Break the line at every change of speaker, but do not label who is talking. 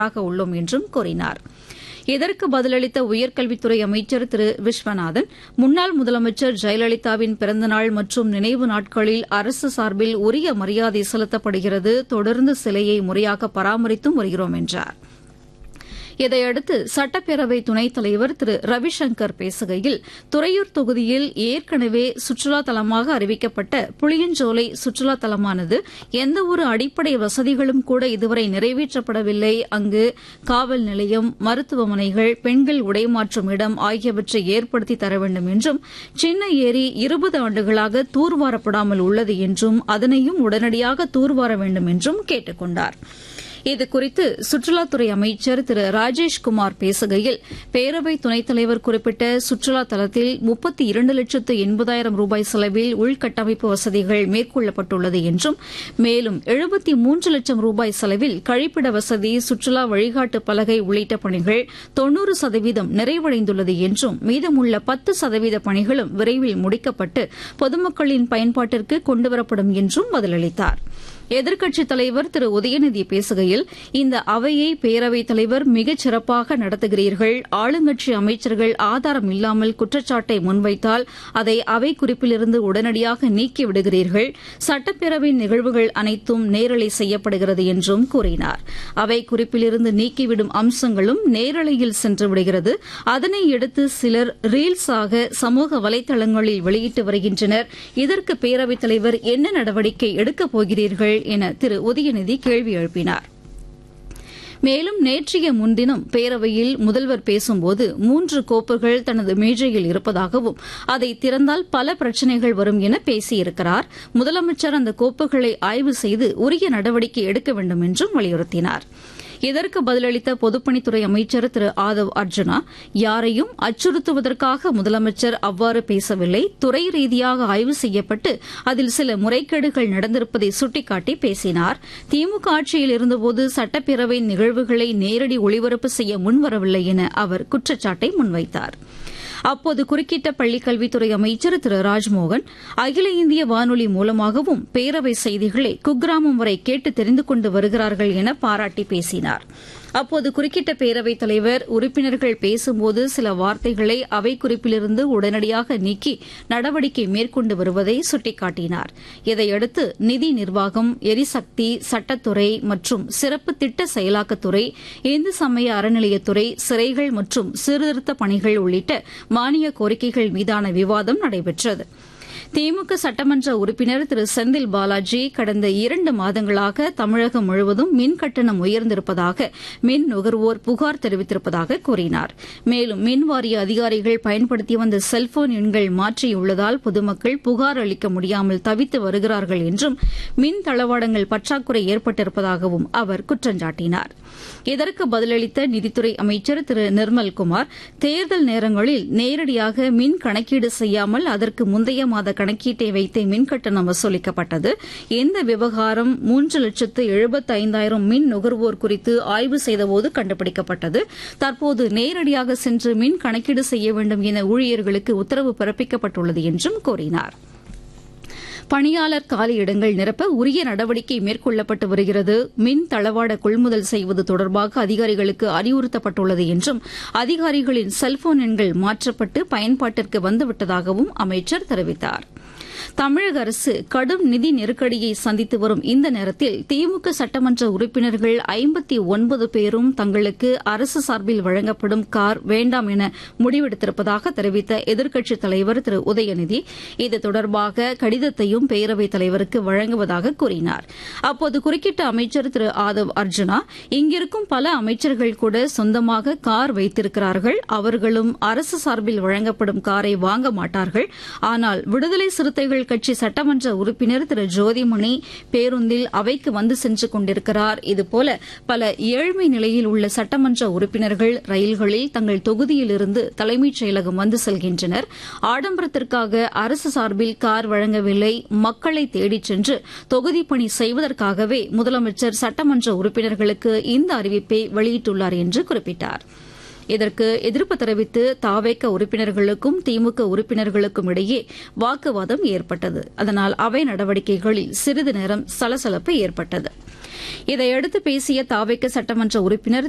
தயாராக உள்ளோம் என்றும் கூறினார் இதற்கு பதிலளித்த உயர்கல்வித்துறை அமைச்சர் திரு விஸ்வநாதன் முன்னாள் முதலமைச்சர் ஜெயலலிதாவின் பிறந்தநாள் மற்றும் நினைவு நாட்களில் அரசு சார்பில் உரிய மரியாதை செலுத்தப்படுகிறது தொடர்ந்து சிலையை முறையாக பராமரித்தும் வருகிறோம் என்றார் இதையடுத்து சட்டப்பேரவை துணைத் தலைவர் திரு ரவிசங்கர் பேசுகையில் துறையூர் தொகுதியில் ஏற்கனவே சுற்றுலா தலமாக அறிவிக்கப்பட்ட புளியஞ்சோலை சுற்றுலா தலமானது எந்தவொரு அடிப்படை வசதிகளும் கூட இதுவரை நிறைவேற்றப்படவில்லை அங்கு காவல் நிலையம் மருத்துவமனைகள் பெண்கள் உடைமாற்றும் இடம் ஆகியவற்றை ஏற்படுத்தி தர வேண்டும் என்றும் சின்ன ஏரி இருபது ஆண்டுகளாக தூர்வாரப்படாமல் உள்ளது என்றும் அதனையும் உடனடியாக தூர்வார வேண்டும் என்றும் கேட்டுக் கொண்டாா் இதுகுறித்து சுற்றுலாத்துறை அமைச்சர் திரு ராஜேஷ்குமார் பேசுகையில் பேரவை துணைத் தலைவர் குறிப்பிட்ட சுற்றுலா தலத்தில் முப்பத்தி இரண்டு லட்சத்து எண்பதாயிரம் ரூபாய் செலவில் உள்கட்டமைப்பு வசதிகள் மேற்கொள்ளப்பட்டுள்ளது என்றும் மேலும் எழுபத்தி மூன்று லட்சம் ரூபாய் செலவில் கழிப்பிட வசதி சுற்றுலா வழிகாட்டு பலகை உள்ளிட்ட பணிகள் தொன்னூறு சதவீதம் நிறைவடைந்துள்ளது என்றும் மீதமுள்ள பத்து சதவீத பணிகளும் விரைவில் முடிக்கப்பட்டு பொதுமக்களின் பயன்பாட்டிற்கு கொண்டுவரப்படும் என்றும் பதிலளித்தாா் எதிர்க்கட்சித் தலைவர் திரு உதயநிதி பேசுகையில் இந்த அவையை பேரவைத் தலைவர் மிகச் சிறப்பாக நடத்துகிறீர்கள் ஆளுங்கட்சி அமைச்சர்கள் ஆதாரம் இல்லாமல் குற்றச்சாட்டை முன்வைத்தால் அதை அவை குறிப்பிலிருந்து உடனடியாக நீக்கிவிடுகிறீர்கள் சட்டப்பேரவை நிகழ்வுகள் அனைத்தும் நேரலை செய்யப்படுகிறது என்றும் கூறினார் அவை குறிப்பிலிருந்து நீக்கிவிடும் அம்சங்களும் நேரலையில் சென்று விடுகிறது அதனை எடுத்து சிலர் ரீல்ஸாக சமூக வலைதளங்களில் வெளியிட்டு வருகின்றனர் இதற்கு பேரவைத் தலைவர் என்ன நடவடிக்கை எடுக்கப் போகிறீர்கள் என திரு உதயநிதி கேள்வி எழுப்பினார் மேலும் நேற்றைய முன்தினம் பேரவையில் முதல்வர் பேசும்போது மூன்று கோப்புகள் தனது மேஜையில் இருப்பதாகவும் அதை திறந்தால் பல பிரச்சினைகள் வரும் என பேசியிருக்கிறார் முதலமைச்சர் அந்த கோப்புகளை ஆய்வு செய்து உரிய நடவடிக்கை எடுக்க வேண்டும் என்றும் வலியுறுத்தினாா் இதற்கு பதிலளித்த பொதுப்பணித்துறை அமைச்சர் திரு ஆதவ் அர்ஜுனா யாரையும் அச்சுறுத்துவதற்காக முதலமைச்சர் அவ்வாறு பேசவில்லை துறை ரீதியாக ஆய்வு செய்யப்பட்டு அதில் சில முறைகேடுகள் நடந்திருப்பதை சுட்டிக்காட்டி பேசினார் திமுக ஆட்சியில் இருந்தபோது சட்டப்பேரவை நிகழ்வுகளை நேரடி ஒளிபரப்பு செய்ய முன்வரவில்லை என அவர் குற்றச்சாட்டை முன்வைத்தாா் அப்போது குறுக்கிட்ட பள்ளிக்கல்வித்துறை அமைச்சர் திரு ராஜ்மோகன் அகில இந்திய வானொலி மூலமாகவும் பேரவை செய்திகளை குக்கிராமம் வரை கேட்டு தெரிந்து கொண்டு வருகிறார்கள் என பாராட்டி பேசினார் அப்போது குறுக்கிட்ட பேரவைத் தலைவர் உறுப்பினர்கள் பேசும்போது சில வார்த்தைகளை அவை குறிப்பிலிருந்து உடனடியாக நீக்கி நடவடிக்கை மேற்கொண்டு வருவதை சுட்டிக்காட்டினார் இதையடுத்து நிதி நிர்வாகம் எரிசக்தி சட்டத்துறை மற்றும் சிறப்பு திட்ட செயலாக்கத்துறை இந்து சமய அறநிலையத்துறை சிறைகள் மற்றும் சீர்திருத்த பணிகள் உள்ளிட்ட மானிய கோரிக்கைகள் மீதான விவாதம் நடைபெற்றது திமுக சட்டமன்ற உறுப்பினர் திரு செந்தில் பாலாஜி கடந்த இரண்டு மாதங்களாக தமிழகம் முழுவதும் மின் கட்டணம் உயர்ந்திருப்பதாக மின் நுகர்வோர் புகார் தெரிவித்திருப்பதாக கூறினார் மேலும் மின் வாரிய அதிகாரிகள் பயன்படுத்தி வந்த செல்போன் எண்கள் மாற்றியுள்ளதால் பொதுமக்கள் புகார் அளிக்க முடியாமல் தவித்து வருகிறார்கள் என்றும் மின் தளவாடங்கள் பற்றாக்குறை ஏற்பட்டிருப்பதாகவும் அவர் குற்றஞ்சாட்டினார் இதற்கு பதிலளித்த நிதித்துறை அமைச்சர் திரு நிர்மல்குமார் தேர்தல் நேரங்களில் நேரடியாக மின் கணக்கீடு செய்யாமல் அதற்கு முந்தைய மாத கணக்கீட்டை வைத்தே மின் கட்டணம் வசூலிக்கப்பட்டது இந்த விவகாரம் மூன்று லட்சத்து எழுபத்தி ஐந்தாயிரம் மின் நுகர்வோர் குறித்து ஆய்வு செய்தபோது கண்டுபிடிக்கப்பட்டது தற்போது நேரடியாக சென்று மின் கணக்கீடு செய்ய வேண்டும் என ஊழியர்களுக்கு உத்தரவு பிறப்பிக்கப்பட்டுள்ளது என்றும் கூறினாா் பணியாளர் காலியிடங்கள் நிரப்ப உரிய நடவடிக்கை மேற்கொள்ளப்பட்டு வருகிறது மின் தளவாட கொள்முதல் செய்வது தொடர்பாக அதிகாரிகளுக்கு அறிவுறுத்தப்பட்டுள்ளது என்றும் அதிகாரிகளின் செல்போன் எண்கள் மாற்றப்பட்டு பயன்பாட்டிற்கு வந்துவிட்டதாகவும் அமைச்சர் தெரிவித்தாா் தமிழக அரசு கடும் நிதி நெருக்கடியை சந்தித்து வரும் இந்த நேரத்தில் திமுக சட்டமன்ற உறுப்பினர்கள் ஐம்பத்தி ஒன்பது பேரும் தங்களுக்கு அரசு சார்பில் வழங்கப்படும் கார் வேண்டாம் என முடிவெடுத்திருப்பதாக தெரிவித்த எதிர்க்கட்சித் தலைவர் திரு உதயநிதி இது தொடர்பாக கடிதத்தையும் பேரவைத் தலைவருக்கு வழங்குவதாக கூறினார் அப்போது குறுக்கிட்ட அமைச்சர் திரு ஆதவ் அர்ஜுனா இங்கிருக்கும் பல அமைச்சர்கள் கூட சொந்தமாக கார் வைத்திருக்கிறார்கள் அவர்களும் அரசு சார்பில் வழங்கப்படும் காரை வாங்க மாட்டார்கள் ஆனால் விடுதலை சிறுத்தைகள் கட்சி சட்டமன்ற உறுப்பினர் திரு ஜோதிமணி பேருந்தில் அவைக்கு வந்து சென்று கொண்டிருக்கிறார் இதுபோல பல ஏழ்மை நிலையில் உள்ள சட்டமன்ற உறுப்பினர்கள் ரயில்களில் தங்கள் தொகுதியிலிருந்து தலைமைச் செயலகம் வந்து செல்கின்றனர் ஆடம்பரத்திற்காக அரசு சார்பில் கார் வழங்கவில்லை மக்களை தேடிச் சென்று தொகுதி பணி செய்வதற்காகவே முதலமைச்சர் சட்டமன்ற உறுப்பினர்களுக்கு இந்த அறிவிப்பை வெளியிட்டுள்ளார் என்று குறிப்பிட்டாா் இதற்கு எதிர்ப்பு தெரிவித்து தாவேக்க உறுப்பினர்களுக்கும் திமுக உறுப்பினர்களுக்கும் இடையே வாக்குவாதம் ஏற்பட்டது அதனால் அவை நடவடிக்கைகளில் சிறிது நேரம் சலசலப்பு ஏற்பட்டது இதையடுத்து பேசிய தாவேக்க சட்டமன்ற உறுப்பினர்